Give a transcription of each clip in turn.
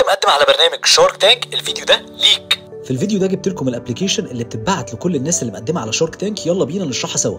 مقدم على برنامج شارك تانك الفيديو ده ليك في الفيديو ده جبت لكم الابلكيشن اللي بتتبعت لكل الناس اللي مقدمه على شارك تانك يلا بينا نشرحها سوا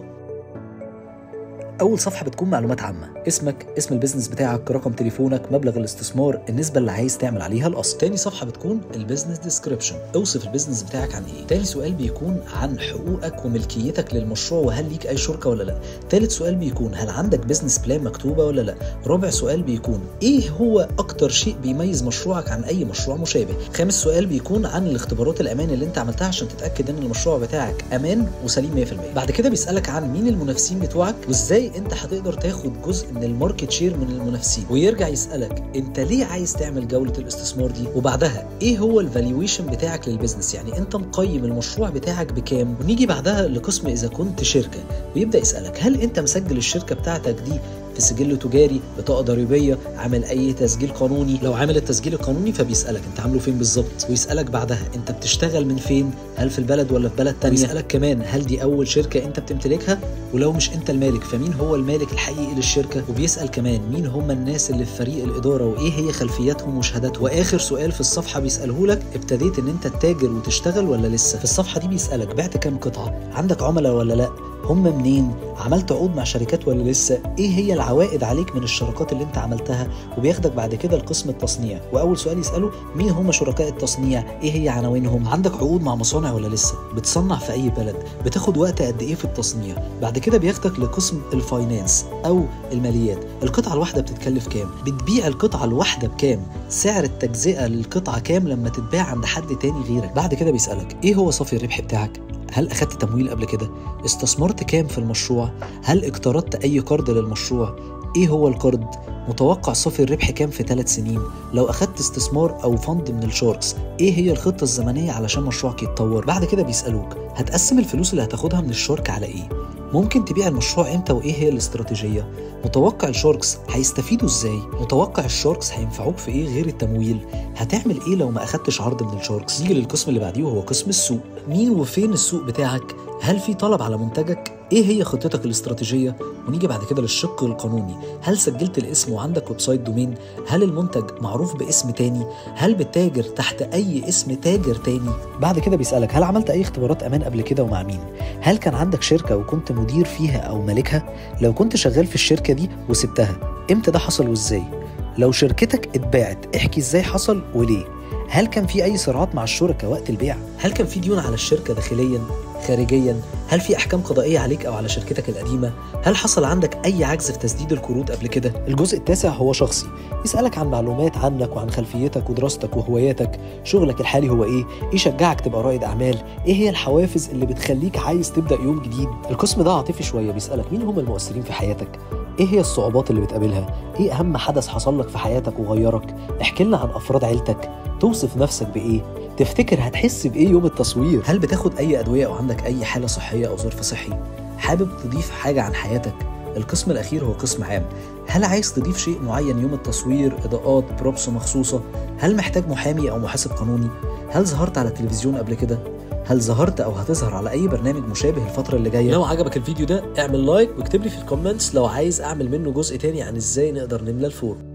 اول صفحه بتكون معلومات عامه اسمك اسم البيزنس بتاعك رقم تليفونك مبلغ الاستثمار النسبه اللي عايز تعمل عليها الاصل تاني صفحه بتكون البيزنس ديسكريبشن اوصف البيزنس بتاعك عن ايه تاني سؤال بيكون عن حقوقك وملكيتك للمشروع وهل ليك اي شركه ولا لا تالت سؤال بيكون هل عندك بيزنس بلان مكتوبه ولا لا رابع سؤال بيكون ايه هو اكتر شيء بيميز مشروعك عن اي مشروع مشابه خامس سؤال بيكون عن الاختبارات الامان اللي انت عملتها عشان تتاكد ان المشروع بتاعك امان وسليم 100% بعد كده بيسالك عن مين المنافسين بتوعك وازاي انت هتقدر تاخد جزء من الماركت شير من المنافسين ويرجع يسالك انت ليه عايز تعمل جوله الاستثمار دي وبعدها ايه هو الفالويشن بتاعك للبيزنس يعني انت مقيم المشروع بتاعك بكام ونيجي بعدها لقسم اذا كنت شركه ويبدا يسالك هل انت مسجل الشركه بتاعتك دي في سجل تجاري بطاقه ضريبيه عامل اي تسجيل قانوني لو عامل التسجيل القانوني فبيسالك انت عامله فين بالظبط ويسالك بعدها انت بتشتغل من فين هل في البلد ولا في بلد تانية ويسالك كمان هل دي اول شركه انت بتمتلكها ولو مش انت المالك فمين هو المالك الحقيقي للشركه وبيسال كمان مين هم الناس اللي في فريق الاداره وايه هي خلفياتهم وشهاداتهم واخر سؤال في الصفحه بيساله لك ابتديت ان انت تتاجر وتشتغل ولا لسه في الصفحه دي بيسالك بعت كام قطعه عندك عملاء ولا لا هم منين عملت عقود مع شركات ولا لسه ايه هي العوائد عليك من الشراكات اللي انت عملتها وبياخدك بعد كده لقسم التصنيع واول سؤال يساله مين هم شركاء التصنيع ايه هي عناوينهم عندك عقود مع مصانع ولا لسه بتصنع في اي بلد بتاخد وقت قد ايه في التصنيع بعد كده بياخدك لقسم الفاينانس او الماليات القطعه الواحده بتتكلف كام بتبيع القطعه الواحده بكام سعر التجزئه للقطعه كام لما تتباع عند حد تاني غيرك بعد كده بيسالك ايه هو صافي الربح بتاعك هل اخدت تمويل قبل كده استثمرت كام في المشروع هل اقترضت اي قرض للمشروع ايه هو القرض متوقع صافي الربح كام في ثلاث سنين لو اخدت استثمار او فند من الشاركس ايه هي الخطه الزمنيه علشان مشروعك يتطور بعد كده بيسالوك هتقسم الفلوس اللي هتاخدها من الشركه على ايه ممكن تبيع المشروع امتى وايه هي الاستراتيجيه متوقع الشاركس هيستفيدوا ازاي متوقع الشاركس هينفعوك في ايه غير التمويل هتعمل ايه لو ما اخدتش عرض من الشاركس نيجي للقسم اللي بعديه وهو قسم السوق مين وفين السوق بتاعك هل في طلب على منتجك ايه هي خطتك الاستراتيجيه ونيجي بعد كده للشق القانوني هل سجلت الاسم وعندك ويب سايت دومين هل المنتج معروف باسم تاني هل بتتاجر تحت اي اسم تاجر تاني بعد كده بيسالك هل عملت اي اختبارات امان قبل كده ومع مين هل كان عندك شركه وكنت مدير فيها او مالكها لو كنت شغال في الشركه دي وسبتها امتى ده حصل وازاي لو شركتك اتباعت احكي ازاي حصل وليه هل كان في اي صراعات مع الشركاء وقت البيع هل كان في ديون على الشركه داخليا خارجيا هل في احكام قضائيه عليك او على شركتك القديمه هل حصل عندك اي عجز في تسديد القروض قبل كده الجزء التاسع هو شخصي يسالك عن معلومات عنك وعن خلفيتك ودراستك وهواياتك شغلك الحالي هو ايه ايه شجعك تبقى رائد اعمال ايه هي الحوافز اللي بتخليك عايز تبدا يوم جديد القسم ده عاطفي شويه بيسالك مين هم المؤثرين في حياتك ايه هي الصعوبات اللي بتقابلها ايه اهم حدث حصل لك في حياتك وغيرك احكي لنا عن افراد عيلتك توصف نفسك بايه تفتكر هتحس بايه يوم التصوير هل بتاخد اي ادويه او عندك اي حاله صحيه او ظرف صحي حابب تضيف حاجه عن حياتك القسم الاخير هو قسم عام هل عايز تضيف شيء معين يوم التصوير اضاءات بروبس مخصوصه هل محتاج محامي او محاسب قانوني هل ظهرت على التلفزيون قبل كده هل ظهرت او هتظهر على اي برنامج مشابه الفتره اللي جايه لو عجبك الفيديو ده اعمل لايك واكتب لي في الكومنتس لو عايز اعمل منه جزء تاني عن ازاي نقدر نملى الفورم